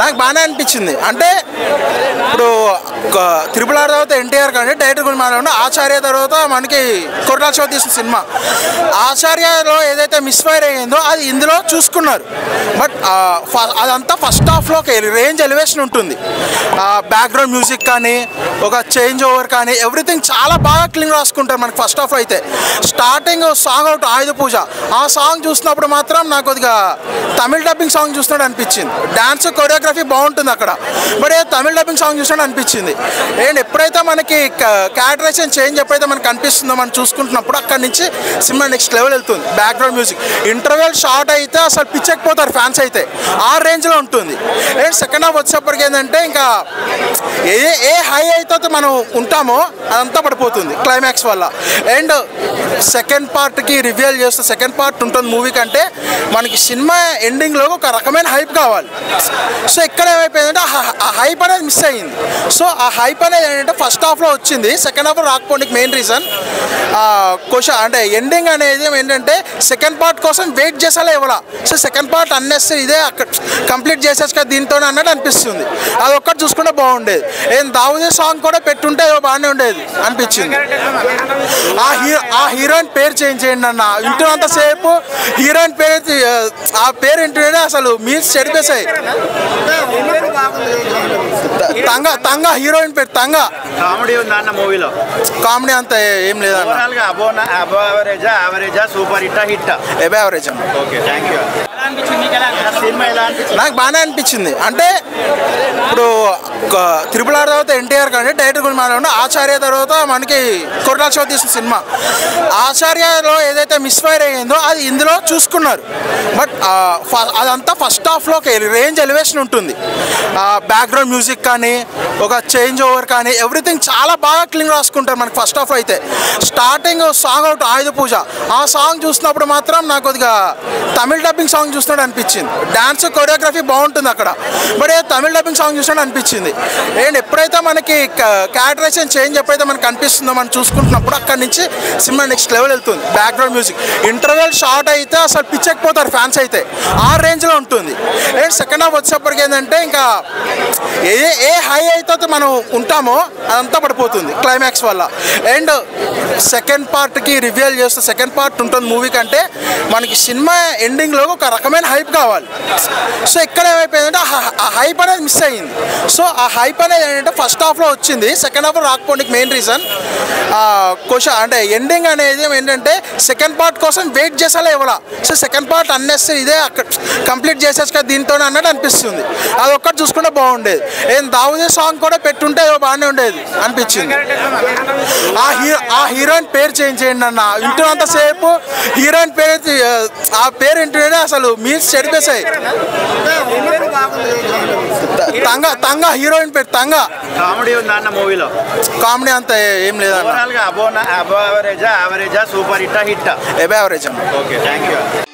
నాకు బాగానే అనిపించింది అంటే ఇప్పుడు త్రిపుల్ ఆర్ తర్వాత ఎన్టీఆర్ కానీ డైరెక్టర్ గురించి మాట్లాడు ఆచార్య తర్వాత మనకి కొరటాల షో తీసిన సినిమా ఆచార్యలో ఏదైతే మిస్ఫైర్ అయ్యిందో అది ఇందులో చూసుకున్నారు బట్ అదంతా ఫస్ట్ హాఫ్లో ఒక రేంజ్ ఎలివేషన్ ఉంటుంది బ్యాక్గ్రౌండ్ మ్యూజిక్ కానీ ఒక చేంజ్ ఓవర్ కానీ ఎవ్రీథింగ్ చాలా బాగా క్లీన్ రాసుకుంటారు మనకి ఫస్ట్ హాఫ్ అయితే starting song out Ayudha Pooja ఆ సాంగ్ చూసినప్పుడు మాత్రం నాకు కొద్దిగా తమిళ డబ్బింగ్ సాంగ్ చూసినట్టు అనిపించింది డాన్స్ కొరియోగ్రఫీ బాగుంటుంది అక్కడ బట్ ఏదో తమిళ డబ్బింగ్ సాంగ్ చూసినట్టు అనిపించింది అండ్ ఎప్పుడైతే మనకి క్యారెక్టరైజేషన్ చేంజ్ ఎప్పుడైతే మనకి కనిపిస్తుందో మనం చూసుకుంటున్నప్పుడు అక్కడి నుంచి సినిమా నెక్స్ట్ లెవెల్ వెళ్తుంది బ్యాక్గ్రౌండ్ మ్యూజిక్ ఇంటర్వెల్ షార్ట్ అయితే అసలు పిచ్చకపోతారు ఫ్యాన్స్ అయితే ఆ రేంజ్లో ఉంటుంది అండ్ సెకండ్ హాఫ్ వచ్చేప్పటికి ఏంటంటే ఇంకా ఏ ఏ హై అయితే మనం ఉంటామో అదంతా పడిపోతుంది క్లైమాక్స్ వల్ల అండ్ సెకండ్ పార్ట్కి రివ్యూల్ చేస్తే సెకండ్ పార్ట్ ఉంటుంది మూవీ కంటే మనకి సినిమా ఎండింగ్లో ఒక రకమైన హైప్ కావాలి సో ఇక్కడ ఏమైపోయిందంటే ఆ- ఆ హైప్ అనేది మిస్ అయ్యింది సో ఆ హైప్ అనేది ఏంటంటే ఫస్ట్ హాఫ్లో వచ్చింది సెకండ్ హాఫ్లో రాకపోవడానికి మెయిన్ రీజన్ క్వశ్చన్ అంటే ఎండింగ్ అనేది ఏంటంటే సెకండ్ పార్ట్ కోసం వెయిట్ చేసేలా ఇవ్వాల సో సెకండ్ పార్ట్ అన్నెస్ ఇదే అక్కడ కంప్లీట్ చేసేసి దీంతో అన్నట్టు అనిపిస్తుంది అది ఒక్కటి చూసుకుంటే బాగుండేది ఏం దావుదే సాంగ్ కూడా పెట్టుంటే ఏదో బాగానే ఉండేది అనిపించింది ఆ హీరో ఆ హీరోయిన్ పేరు చేంజ్ చేయండి అన్న వింటున్నంత సేపు హీరోయిన్ పేరు తి- ఆ పేరు వింటూనే అసలు మీల్స్ చెడిపేశాయి తంగ తంగ హీరోయిన్ పేరు తంగ కామెడీ ఉందా అన్న మూవీలో కామెడీ అంత ఏం లేదన్న ఓవరాల్ గా అబో అబో అవరేజా అవరేజా super hit hit above average అన్న ఓకే థ్యాంక్ యూ సినిమా ఎలా అనిపించింది నాకు బాగానే అనిపించింది అంటే ఇప్పుడు త్రిపుల్ ఆర్ తర్వాత ఎన్టీఆర్ కానీ డైరెక్టర్ గురించి మాట్లాడు ఆచార్య తర్వాత మనకి కొరటాల షో తీసిన సినిమా ఆచార్యలో ఏదైతే మిస్ఫైర్ అయ్యిందో అది ఇందులో చూసుకున్నారు బట్ అదంతా ఫస్ట్ హాఫ్లో ఒక రేంజ్ ఎలివేషన్ ఉంటుంది బ్యాక్గ్రౌండ్ మ్యూజిక్ కానీ ఒక చేంజ్ ఓవర్ కానీ ఎవ్రీథింగ్ చాలా బాగా క్లీన్ రాసుకుంటారు మనకి ఫస్ట్ హాఫ్ అయితే starting song out Ayudha Pooja ఆ సాంగ్ చూసినప్పుడు మాత్రం నాకు కొద్దిగా తమిళ డబ్బింగ్ సాంగ్ చూసినట్టు అనిపించింది డాన్స్ కొరియోగ్రఫీ బాగుంటుంది అక్కడ బట్ ఏదో తమిళ డబ్బింగ్ సాంగ్ చూసినట్టు అనిపించింది అండ్ ఎప్పుడైతే మనకి క్యారెక్టరైజేషన్ చేంజ్ ఎప్పుడైతే మనకి కనిపిస్తుందో మనం చూసుకుంటున్నప్పుడు అక్కడి నుంచి సినిమా నెక్స్ట్ లెవెల్ వెళ్తుంది బ్యాక్గ్రౌండ్ మ్యూజిక్ ఇంటర్వెల్ షార్ట్ అయితే అసలు పిచ్చకపోతారు ఫ్యాన్స్ అయితే ఆ రేంజ్లో ఉంటుంది అండ్ సెకండ్ హాఫ్ వచ్చేప్పటికి ఏంటంటే ఇంకా ఏ ఏ హై అయితే మనం ఉంటామో అదంతా పడిపోతుంది క్లైమాక్స్ వల్ల అండ్ సెకండ్ పార్ట్కి రివ్యూల్ చేస్తే సెకండ్ పార్ట్ ఉంటుంది మూవీ కంటే మనకి సినిమా ఎండింగ్లో ఒక రకమైన హైప్ కావాలి సో ఇక్కడ ఏమైపోయిందంటే ఆ- ఆ హైప్ అనేది మిస్ అయ్యింది సో ఆ హైప్ అనేది ఏంటంటే ఫస్ట్ హాఫ్లో వచ్చింది సెకండ్ హాఫ్లో రాకపోవడానికి మెయిన్ రీజన్ క్వశ్చన్ అంటే ఎండింగ్ అనేది ఏంటంటే సెకండ్ పార్ట్ కోసం వెయిట్ చేసేలా ఇవ్వాల సో సెకండ్ పార్ట్ అన్నెస్ ఇదే అక్కడ కంప్లీట్ చేసేసి దీంతో అన్నట్టు అనిపిస్తుంది అది ఒక్కటి చూసుకుంటే బాగుండేది ఏం దావుదే సాంగ్ కూడా పెట్టుంటే ఏదో బాగానే ఉండేది అనిపించింది ఆ హీరో ఆ హీరోయిన్ పేరు చేంజ్ చేయండి అన్న వింటున్నంత సేపు హీరోయిన్ పేరు తి- ఆ పేరు వింటూనే అసలు మీల్స్ చెడిపేశాయి తంగ తంగ హీరోయిన్ పేరు తంగ కామెడీ ఉందా అన్న మూవీలో కామెడీ అంత ఏం లేదన్న ఓవరాల్ గా అబో అబో అవరేజా అవరేజా super hit hit above average అన్న ఓకే థ్యాంక్ యూ